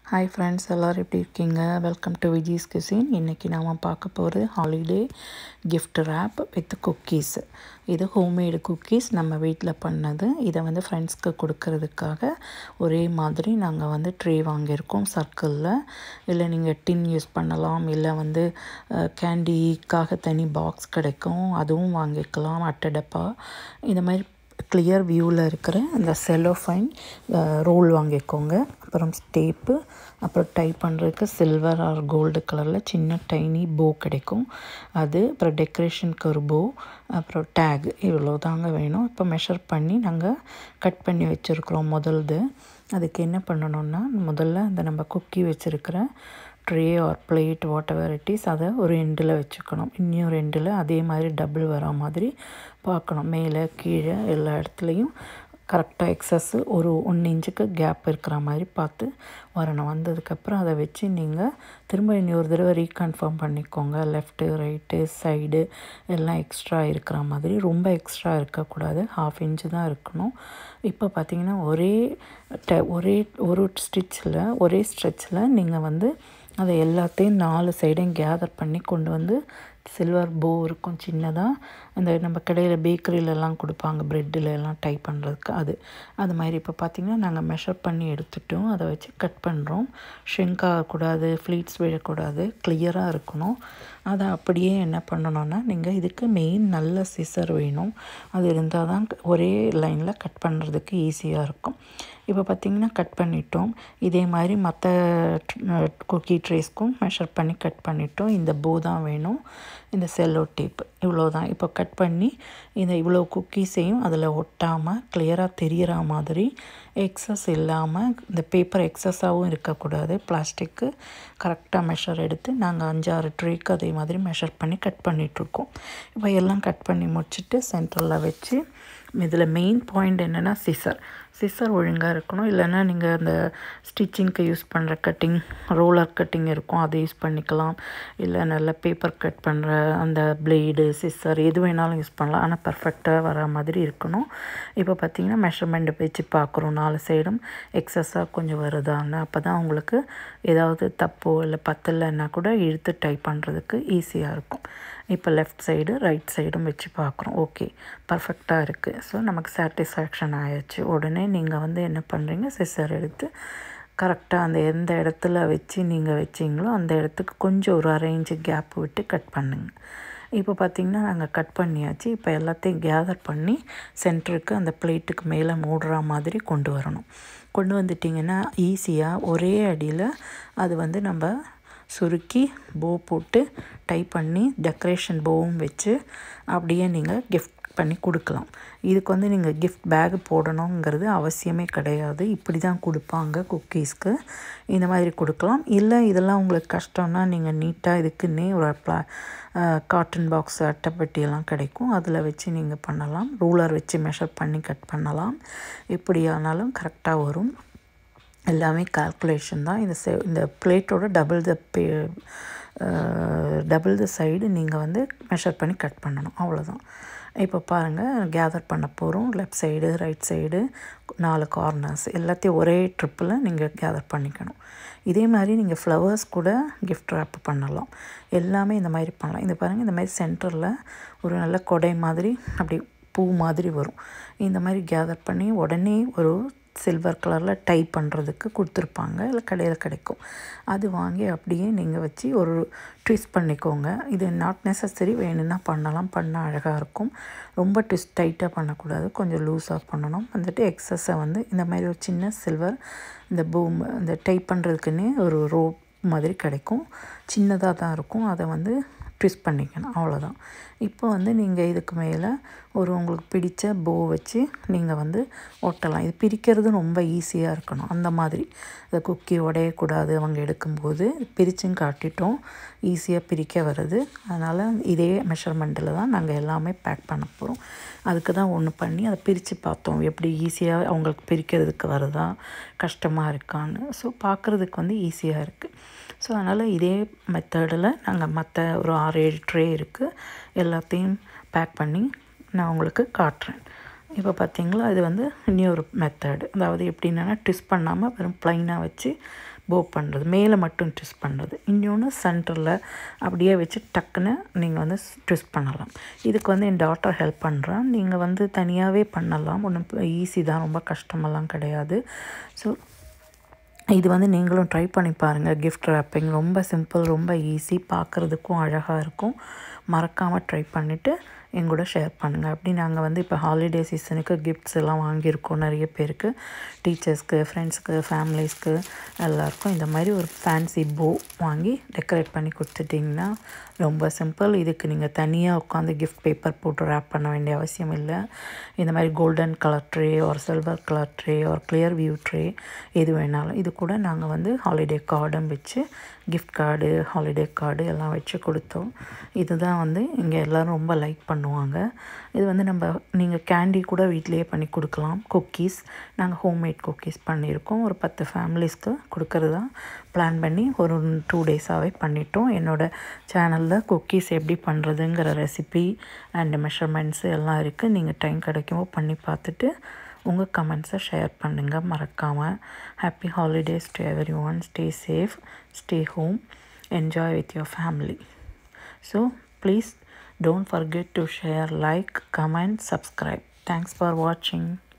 hi friends எல்லோரும் எப்படி இருக்கீங்க வெல்கம் டு விஜிஸ் கிசின் இன்றைக்கி நாம் பார்க்க போகிறது holiday gift wrap with cookies இது ஹோம்மேடு குக்கீஸ் நம்ம வீட்டில் பண்ணது இதை வந்து ஃப்ரெண்ட்ஸ்க்கு கொடுக்கறதுக்காக ஒரே மாதிரி நாங்கள் வந்து ட்ரே வாங்கியிருக்கோம் சர்க்கிளில் இல்லை நீங்கள் டின் யூஸ் பண்ணலாம் இல்லை வந்து கேண்டிக்காக தனி பாக்ஸ் கிடைக்கும் அதுவும் வாங்கிக்கலாம் அட்டை டப்பா இந்த மாதிரி கிளியர் வியூவில் இருக்கிற அந்த செலோஃபைன் ரோல் வாங்கிக்கோங்க அப்புறம் ஸ்டேப்பு அப்புறம் டைப் பண்ணுறதுக்கு சில்வர் ஆர் கோல்டு கலரில் சின்ன டைனி போ கிடைக்கும் அது அப்புறம் டெக்கரேஷனுக்கு ஒரு போ அப்புறம் டேக் இவ்வளோ தாங்க வேணும் இப்போ மெஷர் பண்ணி நாங்கள் கட் பண்ணி வச்சுருக்குறோம் முதல்து அதுக்கு என்ன பண்ணணும்னா முதல்ல அந்த நம்ம குக்கி வச்சுருக்கிற tray or plate whatever it is அதை ஒரு எண்டில் வச்சுக்கணும் இன்னும் ரெண்டில் அதே மாதிரி டபுள் வரா மாதிரி பார்க்கணும் மேலே கீழே எல்லா இடத்துலையும் கரெக்டாக எக்ஸஸ் ஒரு ஒன் இன்ச்சுக்கு கேப் இருக்கிற மாதிரி பார்த்து வரணும் வந்ததுக்கப்புறம் அதை வச்சு நீங்கள் திரும்ப இனி ஒரு தடவை ரீகன்ஃபார்ம் பண்ணிக்கோங்க லெஃப்ட்டு ரைட்டு சைடு எல்லாம் எக்ஸ்ட்ரா இருக்கிற மாதிரி ரொம்ப எக்ஸ்ட்ரா இருக்கக்கூடாது ஹாஃப் இன்ச்சு தான் இருக்கணும் இப்போ பார்த்தீங்கன்னா ஒரே ட ஒரே ஒரு ஸ்டிச்சில் ஒரே ஸ்ட்ரெச்சில் நீங்கள் வந்து அதை எல்லாத்தையும் நாலு சைடையும் கேதர் பண்ணி கொண்டு வந்து சில்வர் போ இருக்கும் சின்னதாக அந்த நம்ம கடையில் பேக்கரியிலலாம் கொடுப்பாங்க ப்ரெட்டில் எல்லாம் டை பண்ணுறதுக்கு அது அது மாதிரி இப்போ பார்த்திங்கன்னா நாங்கள் மெஷர் பண்ணி எடுத்துட்டோம் அதை வச்சு கட் பண்ணுறோம் ஷ்ரிங்க் ஆகக்கூடாது ஃப்ளீட்ஸ் விழக்கூடாது கிளியராக இருக்கணும் அதை அப்படியே என்ன பண்ணணும்னா நீங்கள் இதுக்கு மெயின் நல்ல சிசர் வேணும் அது இருந்தால் தான் ஒரே லைனில் கட் பண்ணுறதுக்கு ஈஸியாக இருக்கும் இப்போ பார்த்திங்கன்னா கட் பண்ணிட்டோம் இதே மாதிரி மற்ற குக்கி ட்ரேஸ்க்கும் மெஷர் பண்ணி கட் பண்ணிட்டோம் இந்த போ தான் வேணும் இந்த செல்லோ டேப் இவ்வளோ தான் இப்போ கட் பண்ணி இந்த இவ்வளோ குக்கீஸையும் அதில் ஒட்டாமல் கிளியராக தெரிகிற மாதிரி எக்ஸஸ் இல்லாமல் இந்த பேப்பர் எக்ஸஸாகவும் இருக்கக்கூடாது பிளாஸ்டிக்கு கரெக்டாக மெஷர் எடுத்து நாங்கள் அஞ்சாறு ட்ரேக்கு அதே மாதிரி மெஷர் பண்ணி கட் பண்ணிகிட்ருக்கோம் இப்போ எல்லாம் கட் பண்ணி முடிச்சுட்டு சென்டரில் வச்சு இதில் மெயின் பாயிண்ட் என்னென்னா சிசர் சிசர் ஒழுங்காக இருக்கணும் இல்லைன்னா நீங்கள் அந்த ஸ்டிச்சிங்க்கு யூஸ் பண்ணுற கட்டிங் ரோலர் கட்டிங் இருக்கும் அதை யூஸ் பண்ணிக்கலாம் இல்லை நல்ல பேப்பர் கட் பண்ணுற அந்த பிளேடு சிசர் எது வேணாலும் யூஸ் பண்ணலாம் ஆனால் பர்ஃபெக்டாக வர மாதிரி இருக்கணும் இப்போ பார்த்திங்கன்னா மெஷர்மெண்ட் வச்சு பார்க்குறோம் நாலு சைடும் எக்ஸஸாக கொஞ்சம் வருதான்னு அப்போ தான் உங்களுக்கு ஏதாவது தப்போ இல்லை பத்தலைன்னா கூட இழுத்து டைப் பண்ணுறதுக்கு ஈஸியாக இருக்கும் இப்போ லெஃப்ட் சைடு ரைட் சைடும் வச்சு பார்க்குறோம் ஓகே பர்ஃபெக்டாக இருக்குது ஸோ நமக்கு சாட்டிஸ்ஃபேக்ஷன் ஆயிடுச்சு உடனே நீங்கள் வந்து என்ன பண்ணுறீங்க சிசர் எடுத்து கரெக்டாக அந்த எந்த இடத்துல வச்சு நீங்கள் வச்சிங்களோ அந்த இடத்துக்கு கொஞ்சம் ஒரு அரை இன்ச்சு கேப் விட்டு கட் பண்ணுங்க இப்போ பார்த்திங்கன்னா நாங்கள் கட் பண்ணியாச்சு இப்போ எல்லாத்தையும் கேதர் பண்ணி சென்டருக்கு அந்த பிளேட்டுக்கு மேலே மூடுற மாதிரி கொண்டு வரணும் கொண்டு வந்துட்டிங்கன்னா ஈஸியாக ஒரே அடியில் அது வந்து நம்ம சுருக்கி போ போட்டு டை பண்ணி டெக்கரேஷன் போவும் வச்சு அப்படியே நீங்கள் கிஃப்ட் பண்ணி கொடுக்கலாம் இதுக்கு வந்து நீங்கள் கிஃப்ட் பேக் போடணுங்கிறது அவசியமே கிடையாது இப்படி தான் கொடுப்பாங்க குக்கீஸ்க்கு இந்த மாதிரி கொடுக்கலாம் இல்லை இதெல்லாம் உங்களுக்கு கஷ்டம்னா நீங்கள் நீட்டாக இதுக்குன்னே ஒரு ப்ளா காட்டன் பாக்ஸ் அட்டைப்பெட்டியெல்லாம் கிடைக்கும் அதில் வச்சு நீங்கள் பண்ணலாம் ரூலர் வச்சு மெஷர் பண்ணி கட் பண்ணலாம் எப்படி ஆனாலும் கரெக்டாக வரும் எல்லாமே கால்குலேஷன் தான் இந்த செ இந்த பிளேட்டோட டபுள் த பே டபுள் த சைடு நீங்கள் வந்து மெஷர் பண்ணி கட் பண்ணணும் அவ்வளோதான் இப்போ பாருங்கள் கேதர் பண்ண போகிறோம் லெஃப்ட் சைடு ரைட் சைடு நாலு கார்னர்ஸ் எல்லாத்தையும் ஒரே ட்ரிப்பில் நீங்கள் கேதர் பண்ணிக்கணும் இதே மாதிரி நீங்கள் ஃப்ளவர்ஸ் கூட கிஃப்ட் ரேப் பண்ணலாம் எல்லாமே இந்த மாதிரி பண்ணலாம் இந்த பாருங்கள் இந்த மாதிரி சென்டரில் ஒரு நல்ல கொடை மாதிரி அப்படி பூ மாதிரி வரும் இந்த மாதிரி கேதர் பண்ணி உடனே ஒரு சில்வர் கலரில் டை பண்ணுறதுக்கு கொடுத்துருப்பாங்க இல்லை கடையில் கிடைக்கும் அது வாங்கி அப்படியே நீங்கள் வச்சு ஒரு ட்விஸ்ட் பண்ணிக்கோங்க இது நாட் நெசசரி வேணும்னா பண்ணலாம் பண்ண அழகாக இருக்கும் ரொம்ப ட்விஸ்ட் டைட்டாக பண்ணக்கூடாது கொஞ்சம் லூஸாக பண்ணணும் வந்துட்டு எக்ஸஸை வந்து இந்த மாதிரி ஒரு சின்ன சில்வர் இந்த பூம் இந்த டைப் பண்ணுறதுக்குன்னே ஒரு ரோப் மாதிரி கிடைக்கும் சின்னதாக தான் இருக்கும் அதை வந்து ட்விஸ்ட் பண்ணிக்கணும் அவ்வளோதான் இப்போ வந்து நீங்கள் இதுக்கு மேலே ஒரு உங்களுக்கு பிடித்த போ வச்சு நீங்கள் வந்து ஒட்டலாம் இது பிரிக்கிறது ரொம்ப ஈஸியாக இருக்கணும் அந்த மாதிரி இந்த குக்கி உடையக்கூடாது அவங்க எடுக்கும்போது பிரிச்சும் காட்டிட்டோம் ஈஸியாக பிரிக்க வருது அதனால் இதே மெஷர்மெண்ட்டில் தான் நாங்கள் எல்லாமே பேக் பண்ண போகிறோம் அதுக்கு தான் ஒன்று பண்ணி அதை பிரித்து பார்த்தோம் எப்படி ஈஸியாக அவங்களுக்கு பிரிக்கிறதுக்கு வருதா கஷ்டமாக இருக்கான்னு ஸோ பார்க்குறதுக்கு வந்து ஈஸியாக இருக்குது ஸோ அதனால் இதே மெத்தடில் நாங்கள் மற்ற ஒரு ஆறு ஏழு ட்ரே இருக்குது எல்லாத்தையும் பேக் பண்ணி நான் உங்களுக்கு காட்டுறேன் இப்போ பார்த்தீங்களா இது வந்து இன்னொரு மெத்தடு அதாவது எப்படின்னா ட்விஸ்ட் பண்ணாமல் வெறும் ப்ளைனாக வச்சு போ பண்ணுறது மேலே மட்டும் ட்விஸ்ட் பண்ணுறது இன்னொன்று சென்டரில் அப்படியே வச்சு டக்குன்னு நீங்கள் வந்து ட்விஸ்ட் பண்ணலாம் இதுக்கு வந்து என் டாட்டர் ஹெல்ப் பண்ணுறான் நீங்கள் வந்து தனியாகவே பண்ணலாம் ஒன்றும் ஈஸி தான் ரொம்ப கஷ்டமெல்லாம் கிடையாது ஸோ இது வந்து நீங்களும் ட்ரை பண்ணி பாருங்கள் கிஃப்ட் ரேப்பிங் ரொம்ப சிம்பிள் ரொம்ப ஈஸி பார்க்குறதுக்கும் அழகாக இருக்கும் மறக்காமல் ட்ரை பண்ணிவிட்டு என் கூட ஷேர் பண்ணுங்கள் அப்படி நாங்கள் வந்து இப்போ ஹாலிடே சீசனுக்கு கிஃப்ட்ஸ் எல்லாம் வாங்கியிருக்கோம் நிறைய பேருக்கு டீச்சர்ஸ்க்கு ஃப்ரெண்ட்ஸ்க்கு ஃபேமிலிஸ்க்கு எல்லாருக்கும் இந்த மாதிரி ஒரு ஃபேன்சி போ வாங்கி டெக்கரேட் பண்ணி கொடுத்துட்டிங்கன்னா ரொம்ப சிம்பிள் இதுக்கு நீங்கள் தனியாக உட்காந்து கிஃப்ட் பேப்பர் போட்டு ரேப் பண்ண வேண்டிய அவசியம் இல்லை இந்த மாதிரி கோல்டன் கலர் ட்ரே ஒரு சில்வர் கலர் ட்ரே ஒரு கிளியர் வியூ ட்ரே எது வேணாலும் இது கூட நாங்கள் வந்து ஹாலிடே கார்டும் வச்சு கிஃப்ட் கார்டு ஹாலிடே கார்டு எல்லாம் வச்சு கொடுத்தோம் இதுதான் வந்து இங்கே எல்லோரும் ரொம்ப லைக் பண்ணுவாங்க இது வந்து நம்ம நீங்கள் கேண்டி கூட வீட்டிலேயே பண்ணி கொடுக்கலாம் குக்கீஸ் நாங்கள் ஹோம்மேட் குக்கீஸ் பண்ணியிருக்கோம் ஒரு பத்து ஃபேமிலிஸ்க்கு கொடுக்கறதா பிளான் பண்ணி ஒரு டூ டேஸாகவே பண்ணிட்டோம் என்னோடய சேனலில் குக்கீஸ் எப்படி பண்ணுறதுங்கிற ரெசிபி அண்ட் மெஷர்மெண்ட்ஸு எல்லாம் இருக்குது நீங்கள் டைம் கிடைக்குமோ பண்ணி பார்த்துட்டு உங்கள் கமெண்ட்ஸை ஷேர் பண்ணுங்கள் மறக்காமல் happy holidays to everyone stay safe stay home enjoy with your family so please don't forget to share like comment subscribe thanks for watching